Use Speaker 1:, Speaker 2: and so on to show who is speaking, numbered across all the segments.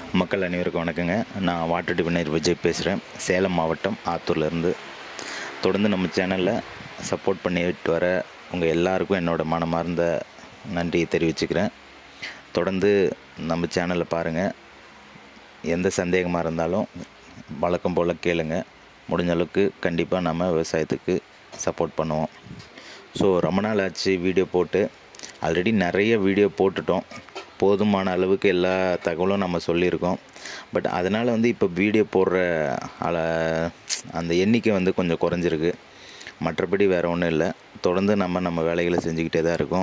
Speaker 1: மக்கள் அனைவருக்கும் வணக்கங்க நான் வாட்டர் டிவினர் விஜய் பேசுகிறேன் சேலம் மாவட்டம் ஆத்தூர்லேருந்து தொடர்ந்து நம்ம சேனலில் சப்போர்ட் பண்ணிட்டு வர உங்கள் எல்லாருக்கும் என்னோட மனமார்ந்த நன்றியை தெரிவிச்சுக்கிறேன் தொடர்ந்து நம்ம சேனலை பாருங்கள் எந்த சந்தேகமாக இருந்தாலும் வழக்கம் போல் கேளுங்க முடிஞ்ச அளவுக்கு கண்டிப்பாக நம்ம விவசாயத்துக்கு சப்போர்ட் பண்ணுவோம் ஸோ ரொம்ப நாள் ஆச்சு வீடியோ போட்டு ஆல்ரெடி நிறைய வீடியோ போட்டுட்டோம் போதுமான அளவுக்கு எல்லா தகவலும் நம்ம சொல்லியிருக்கோம் பட் அதனால் வந்து இப்போ வீடியோ போடுற அள அந்த எண்ணிக்கை வந்து கொஞ்சம் குறைஞ்சிருக்கு மற்றபடி வேறு ஒன்றும் இல்லை தொடர்ந்து நம்ம நம்ம வேலைகளை செஞ்சுக்கிட்டே தான் இருக்கோம்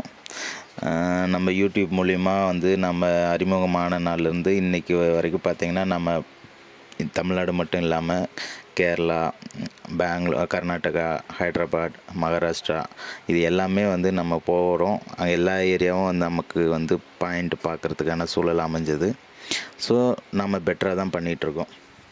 Speaker 1: ஆஹ் நம்ம யூடியூப் மூலிமா வந்து நம்ம அறிமுகமான நாள்லேருந்து இன்றைக்கி வரைக்கும் பார்த்திங்கன்னா நம்ம தமிழ்நாடு மட்டும் இல்லாமல் கேரளா பெங்களூர் கர்நாடகா ஹைதராபாத் மகாராஷ்டிரா இது எல்லாமே வந்து நம்ம போகிறோம் அங்கே எல்லா ஏரியாவும் வந்து நமக்கு வந்து பாயிண்ட் பார்க்குறதுக்கான சூழல் அமைஞ்சது ஸோ நம்ம பெட்டராக தான் பண்ணிகிட்ருக்கோம்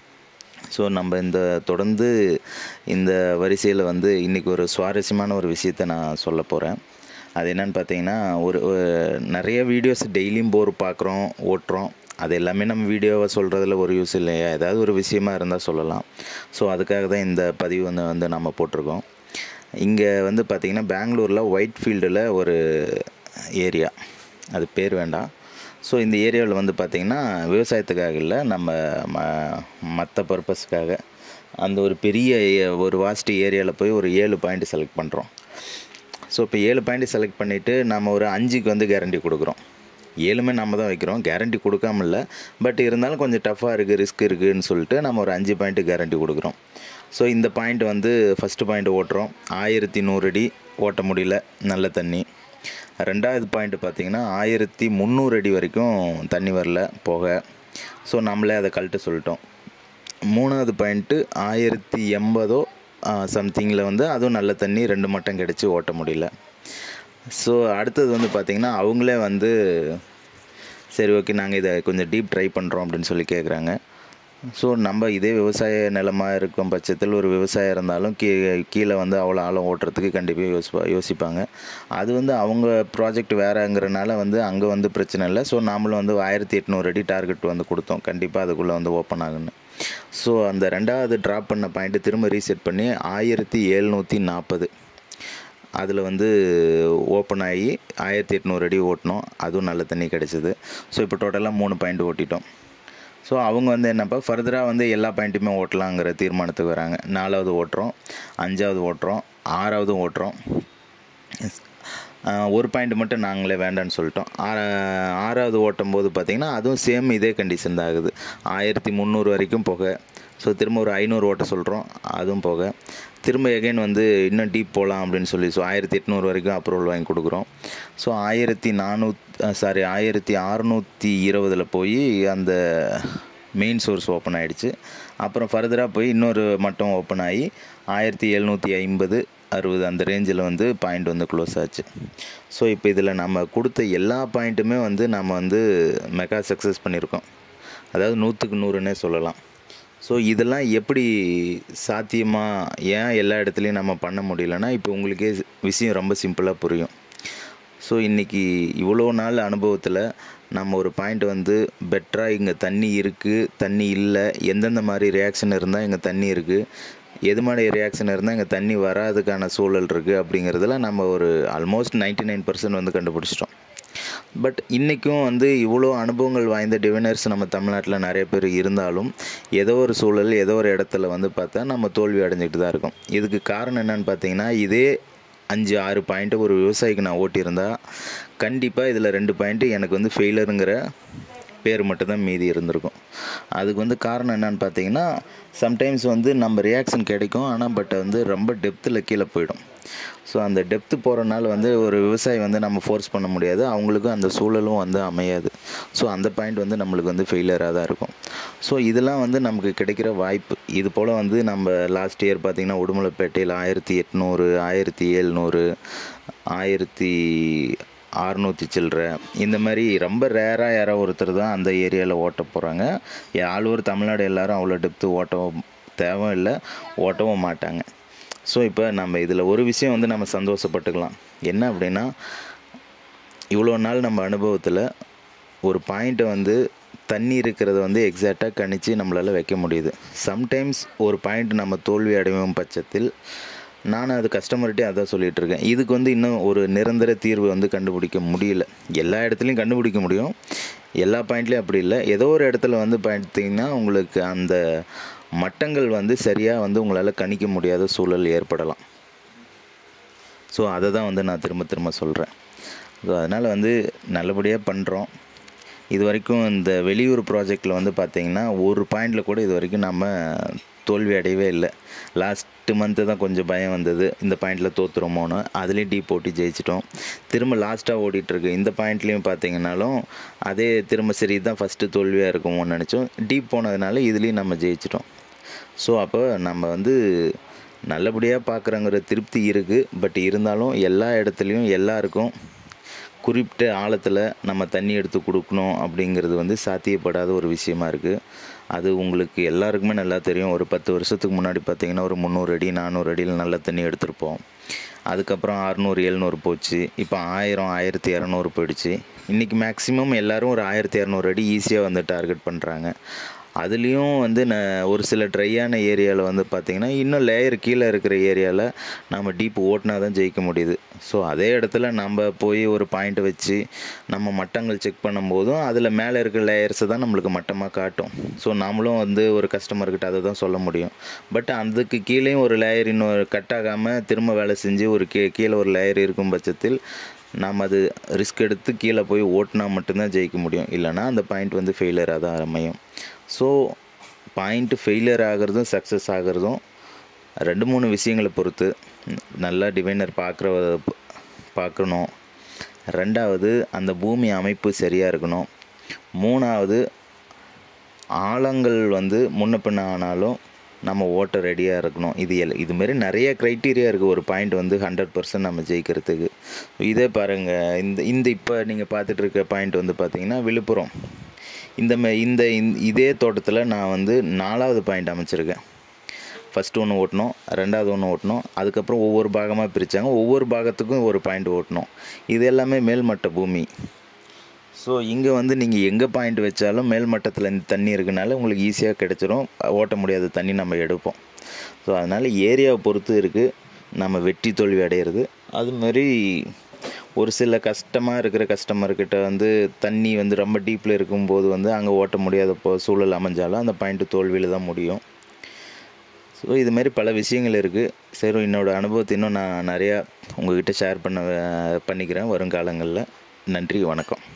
Speaker 1: ஸோ நம்ம இந்த தொடர்ந்து இந்த வரிசையில் வந்து இன்றைக்கி ஒரு சுவாரஸ்யமான ஒரு விஷயத்தை நான் சொல்ல போகிறேன் அது என்னன்னு பார்த்தீங்கன்னா ஒரு ஒரு- நிறைய வீடியோஸ் டெய்லியும் போர் பார்க்குறோம் ஓட்டுறோம் அது எல்லாமே நம்ம வீடியோவை சொல்கிறதுல ஒரு யூஸ் இல்லையா ஏதாவது ஒரு விஷயமா இருந்தால் சொல்லலாம் ஸோ அதுக்காக தான் இந்த பதிவு வந்து வந்து நம்ம போட்டிருக்கோம் இங்கே வந்து பார்த்திங்கன்னா பெங்களூரில் ஒயிட் ஃபீல்டில் ஒரு ஏரியா அது பேர் வேண்டாம் ஸோ இந்த ஏரியாவில் வந்து பார்த்திங்கன்னா விவசாயத்துக்காக இல்லை நம்ம ம மற்ற பர்பஸ்க்காக அந்த ஒரு பெரிய ஏ- ஒரு வாஸ்ட் ஏரியாவில் போய் ஒரு ஏழு பாயிண்ட் செலக்ட் பண்ணுறோம் ஸோ இப்போ ஏழு பாயிண்ட் செலக்ட் பண்ணிவிட்டு நம்ம ஒரு அஞ்சுக்கு வந்து கேரண்டி கொடுக்குறோம் ஏழுமே நம்ம தான் வைக்கிறோம் கேரண்டி கொடுக்காம இல்லை பட் இருந்தாலும் கொஞ்சம் டஃப்பாக இருக்குது ரிஸ்க் இருக்குதுன்னு சொல்லிட்டு நம்ம ஒரு அஞ்சு பாயிண்ட்டு கேரண்டி கொடுக்குறோம் ஸோ இந்த பாயிண்ட் வந்து ஃபஸ்ட்டு பாயிண்ட் ஓட்டுறோம் ஆயிரத்தி நூறு அடி ஓட்ட முடியல நல்ல தண்ணி ரெண்டாவது பாயிண்ட் பார்த்திங்கன்னா ஆயிரத்தி முந்நூறு அடி வரைக்கும் தண்ணி வரல போக ஸோ நம்மளே அதை கழட்ட சொல்லிட்டோம் மூணாவது பாயிண்ட்டு ஆயிரத்தி எண்பதோ சம்திங்கில் வந்து அதுவும் நல்ல தண்ணி ரெண்டு மட்டம் கிடச்சி ஓட்ட முடியல ஸோ அடுத்தது வந்து பார்த்திங்கன்னா அவங்களே வந்து சரி ஓகே நாங்கள் இதை கொஞ்சம் டீப் ட்ரை பண்ணுறோம் அப்படின்னு சொல்லி கேட்குறாங்க ஸோ நம்ம இதே விவசாய நிலமாக இருக்கும் பட்சத்தில் ஒரு விவசாயம் இருந்தாலும் கீ கீழே வந்து அவ்வளோ ஆழம் ஓட்டுறதுக்கு கண்டிப்பாக யோசிப்பா யோசிப்பாங்க அது வந்து அவங்க ப்ராஜெக்ட் வேறங்கிறனால வந்து அங்கே வந்து பிரச்சனை இல்லை ஸோ நாமளும் வந்து ஆயிரத்தி எட்நூறு அடி டார்கெட் வந்து கொடுத்தோம் கண்டிப்பாக அதுக்குள்ளே வந்து ஓப்பன் ஆகுன்னு ஸோ அந்த ரெண்டாவது ட்ராப் பண்ண பாயிண்ட்டு திரும்ப ரீசெட் பண்ணி ஆயிரத்தி எழுநூற்றி நாற்பது அதில் வந்து ஓப்பன் ஆகி ஆயிரத்தி எட்நூறு அடி ஓட்டினோம் அதுவும் நல்ல தண்ணி கிடச்சிது ஸோ இப்போ டோட்டலாக மூணு பாயிண்ட் ஓட்டிட்டோம் ஸோ அவங்க வந்து என்னப்பா ஃபர்தராக வந்து எல்லா பாயிண்ட்டுமே ஓட்டலாங்கிற தீர்மானத்துக்கு வராங்க நாலாவது ஓட்டுறோம் அஞ்சாவது ஓட்டுறோம் ஆறாவதும் ஓட்டுறோம் ஆஹ் ஒரு பாயிண்ட் மட்டும் நாங்களே வேண்டான்னு சொல்லிட்டோம் ஆறா- ஆறாவது ஓட்டும் போது பார்த்திங்கன்னா அதுவும் சேம் இதே கண்டிஷன் தான் ஆகுது ஆயிரத்தி முந்நூறு வரைக்கும் போக ஸோ திரும்ப ஒரு ஐநூறு ஓட்ட சொல்கிறோம் அதுவும் போக திரும்ப எகைன் வந்து இன்னும் டீப் போகலாம் அப்படின்னு சொல்லி ஸோ ஆயிரத்தி எட்நூறு வரைக்கும் அப்ரூவல் வாங்கி கொடுக்குறோம் ஸோ ஆயிரத்தி நானூத் சாரி ஆயிரத்தி அறநூற்றி இருபதில் போய் அந்த மெயின் சோர்ஸ் ஓப்பன் ஆகிடுச்சு அப்புறம் ஃபர்தராக போய் இன்னொரு மட்டம் ஓப்பன் ஆகி ஆயிரத்தி எழுநூற்றி ஐம்பது அறுபது அந்த ரேஞ்சில் வந்து பாயிண்ட் வந்து க்ளோஸ் ஆச்சு ஸோ இப்போ இதில் நம்ம கொடுத்த எல்லா பாயிண்ட்டுமே வந்து நம்ம வந்து மெகா சக்ஸஸ் பண்ணியிருக்கோம் அதாவது நூற்றுக்கு நூறுன்னே சொல்லலாம் ஸோ இதெல்லாம் எப்படி சாத்தியமாக ஏன் எல்லா இடத்துலையும் நம்ம பண்ண முடியலன்னா இப்போ உங்களுக்கே விஷயம் ரொம்ப சிம்பிளாக புரியும் ஸோ இன்றைக்கி இவ்வளோ நாள் அனுபவத்தில் நம்ம ஒரு பாயிண்ட் வந்து பெட்டராக இங்கே தண்ணி இருக்குது தண்ணி இல்லை எந்தெந்த மாதிரி ரியாக்ஷன் இருந்தால் இங்கே தண்ணி இருக்குது எது மாதிரி ரியாக்ஷன் இருந்தால் இங்கே தண்ணி வராதுக்கான சூழல் இருக்குது அப்படிங்கிறதுல நம்ம ஒரு ஆல்மோஸ்ட் 99% நைன் பர்சன்ட் வந்து கண்டுபிடிச்சிட்டோம் பட் இன்றைக்கும் வந்து இவ்வளோ அனுபவங்கள் வாய்ந்த டிவைனர்ஸ் நம்ம தமிழ்நாட்டில் நிறைய பேர் இருந்தாலும் ஏதோ ஒரு சூழல் ஏதோ ஒரு இடத்துல வந்து பார்த்தா நம்ம தோல்வி அடைஞ்சிட்டு தான் இருக்கோம் இதுக்கு காரணம் என்னன்னு பார்த்தீங்கன்னா இதே அஞ்சு ஆறு பாயிண்ட்டு ஒரு விவசாயிக்கு நான் ஓட்டியிருந்தா கண்டிப்பாக இதில் ரெண்டு பாயிண்ட்டு எனக்கு வந்து ஃபெயிலருங்கிற பேர் மட்டும்தான் மீதி இருந்திருக்கும் அதுக்கு வந்து காரணம் என்னன்னு பார்த்தீங்கன்னா சம்டைம்ஸ் வந்து நம்ம ரியாக்ஷன் கிடைக்கும் ஆனால் பட் வந்து ரொம்ப டெப்த்தில் கீழே போயிடும் ஸோ அந்த டெப்த்து போகிறனால வந்து ஒரு விவசாயி வந்து நம்ம ஃபோர்ஸ் பண்ண முடியாது அவங்களுக்கும் அந்த சூழலும் வந்து அமையாது ஸோ அந்த பாயிண்ட் வந்து நம்மளுக்கு வந்து ஃபெயிலியராக தான் இருக்கும் ஸோ இதெல்லாம் வந்து நமக்கு கிடைக்கிற வாய்ப்பு இது போல் வந்து நம்ம லாஸ்ட் இயர் பார்த்திங்கன்னா உடுமலைப்பேட்டையில் ஆயிரத்தி எட்நூறு ஆயிரத்தி எழுநூறு ஆயிரத்தி அறுநூற்றி சில்லற இந்த மாதிரி ரொம்ப ரேராக யாரோ ஒருத்தர் தான் அந்த ஏரியாவில் ஓட்ட போகிறாங்க ஆல் ஓவர் தமிழ்நாடு எல்லாரும் அவ்வளோ டெப்த்து ஓட்டவும் தேவையில்லை ஓட்டவும் மாட்டாங்க ஸோ இப்போ நம்ம இதில் ஒரு விஷயம் வந்து நம்ம சந்தோஷப்பட்டுக்கலாம் என்ன அப்படின்னா இவ்வளோ நாள் நம்ம அனுபவத்தில் ஒரு பாயிண்ட்டை வந்து தண்ணி இருக்கிறத வந்து எக்ஸாக்டாக கணிச்சு நம்மளால் வைக்க முடியுது சம்டைம்ஸ் ஒரு பாயிண்ட் நம்ம தோல்வி அடையும் பட்சத்தில் நான் அது கஸ்டமர்கிட்டே அதான் சொல்லிகிட்டு இருக்கேன் இதுக்கு வந்து இன்னும் ஒரு நிரந்தர தீர்வு வந்து கண்டுபிடிக்க முடியல எல்லா இடத்துலையும் கண்டுபிடிக்க முடியும் எல்லா பாயிண்ட்லேயும் அப்படி இல்லை ஏதோ ஒரு இடத்துல வந்து பார்த்தீங்கன்னா உங்களுக்கு அந்த மட்டங்கள் வந்து சரியாக வந்து உங்களால் கணிக்க முடியாத சூழல் ஏற்படலாம் ஸோ அதை தான் வந்து நான் திரும்ப திரும்ப சொல்கிறேன் ஸோ அதனால் வந்து நல்லபடியாக பண்ணுறோம் இது வரைக்கும் இந்த வெளியூர் ப்ராஜெக்டில் வந்து பார்த்திங்கன்னா ஒரு பாயிண்டில் கூட இது வரைக்கும் நம்ம தோல்வி அடையவே இல்லை லாஸ்ட்டு மந்த்து தான் கொஞ்சம் பயம் வந்தது இந்த பாயிண்டில் தோற்றுறோமோன்னு அதுலேயும் டீ போட்டி ஜெயிச்சிட்டோம் திரும்ப லாஸ்ட்டாக ஓடிட்டுருக்கு இந்த பாயிண்ட்லேயும் பார்த்தீங்கன்னாலும் அதே திரும்ப சரி இதுதான் ஃபஸ்ட்டு தோல்வியாக இருக்குமோன்னு நினச்சோம் டீப் போனதுனால இதுலேயும் நம்ம ஜெயிச்சிட்டோம் ஸோ அப்போ நம்ம வந்து நல்லபடியாக பார்க்குறங்கிற திருப்தி இருக்குது பட் இருந்தாலும் எல்லா இடத்துலையும் எல்லாருக்கும் குறிப்பிட்ட ஆழத்தில் நம்ம தண்ணி எடுத்து கொடுக்கணும் அப்படிங்கிறது வந்து சாத்தியப்படாத ஒரு விஷயமா இருக்குது அது உங்களுக்கு எல்லாருக்குமே நல்லா தெரியும் ஒரு பத்து வருஷத்துக்கு முன்னாடி பார்த்தீங்கன்னா ஒரு முந்நூறு அடி நானூறு அடியில் நல்ல தண்ணி எடுத்திருப்போம் அதுக்கப்புறம் அறநூறு எழுநூறு போச்சு இப்போ ஆயிரம் ஆயிரத்தி இரநூறு போயிடுச்சு இன்றைக்கி மேக்ஸிமம் எல்லோரும் ஒரு ஆயிரத்தி இரநூறு அடி ஈஸியாக வந்து டார்கெட் பண்ணுறாங்க அதுலேயும் வந்து நான் ஒரு சில ட்ரையான ஏரியாவில் வந்து பார்த்திங்கன்னா இன்னும் லேயர் கீழே இருக்கிற ஏரியாவில் நம்ம டீப் ஓட்டினா தான் ஜெயிக்க முடியுது ஸோ அதே இடத்துல நம்ம போய் ஒரு பாயிண்ட் வச்சு நம்ம மட்டங்கள் செக் பண்ணும்போதும் அதில் மேலே இருக்கிற லேயர்ஸை தான் நம்மளுக்கு மட்டமாக காட்டும் ஸோ நாமளும் வந்து ஒரு கஸ்டமர்கிட்ட அதை தான் சொல்ல முடியும் பட் அதுக்கு கீழேயும் ஒரு லேயர் இன்னும் கட் ஆகாமல் திரும்ப வேலை செஞ்சு ஒரு கீ கீழே ஒரு லேயர் இருக்கும் பட்சத்தில் நாம் அது ரிஸ்க் எடுத்து கீழே போய் ஓட்டினா மட்டும்தான் ஜெயிக்க முடியும் இல்லைனா அந்த பாயிண்ட் வந்து ஃபெயிலியராக தான் அமையும் ஸோ பாயிண்ட் ஃபெயிலியர் ஆகிறதும் சக்ஸஸ் ஆகிறதும் ரெண்டு மூணு விஷயங்களை பொறுத்து நல்லா டிவைனர் பார்க்குற பார்க்கணும் ரெண்டாவது அந்த பூமி அமைப்பு சரியாக இருக்கணும் மூணாவது ஆழங்கள் வந்து முன்ன பின்ன ஆனாலும் நம்ம ஓட்ட ரெடியாக இருக்கணும் இது எல் இதுமாரி நிறைய க்ரைட்டீரியா இருக்குது ஒரு பாயிண்ட் வந்து ஹண்ட்ரட் பர்சன்ட் நம்ம ஜெயிக்கிறதுக்கு இதே பாருங்கள் இந்த இந்த இப்போ நீங்கள் பார்த்துட்டு இருக்க பாயிண்ட் வந்து பார்த்தீங்கன்னா விழுப்புரம் இந்த மே இந்த இந்த- இதே தோட்டத்தில் நான் வந்து நாலாவது பாயிண்ட் அமைச்சிருக்கேன் ஃபஸ்ட்டு ஒன்று ஓட்டினோம் ரெண்டாவது ஒன்று ஓட்டினோம் அதுக்கப்புறம் ஒவ்வொரு பாகமாக பிரித்தாங்க ஒவ்வொரு பாகத்துக்கும் ஒரு பாயிண்ட் ஓட்டினோம் இது எல்லாமே மேல்மட்ட பூமி ஸோ இங்கே வந்து நீங்கள் எங்கே பாயிண்ட் வச்சாலும் மேல் மட்டத்தில் இந்த தண்ணி இருக்கனால உங்களுக்கு ஈஸியாக கிடச்சிரும் ஓட்ட முடியாத தண்ணி நம்ம எடுப்போம் ஸோ அதனால் ஏரியாவை பொறுத்து இருக்குது நம்ம வெற்றி தோல்வி அடையிறது அதுமாரி ஒரு சில கஷ்டமாக இருக்கிற கஸ்டமர்கிட்ட வந்து தண்ணி வந்து ரொம்ப டீப்பில் இருக்கும்போது வந்து அங்கே ஓட்ட முடியாத போ சூழல் அமைஞ்சாலும் அந்த பாயிண்ட்டு தோல்வியில் தான் முடியும் ஸோ இதுமாரி பல விஷயங்கள் இருக்குது சரி என்னோடய அனுபவத்தை இன்னும் நான் நிறையா உங்ககிட்ட ஷேர் பண்ண பண்ணிக்கிறேன் வருங்காலங்களில் நன்றி வணக்கம்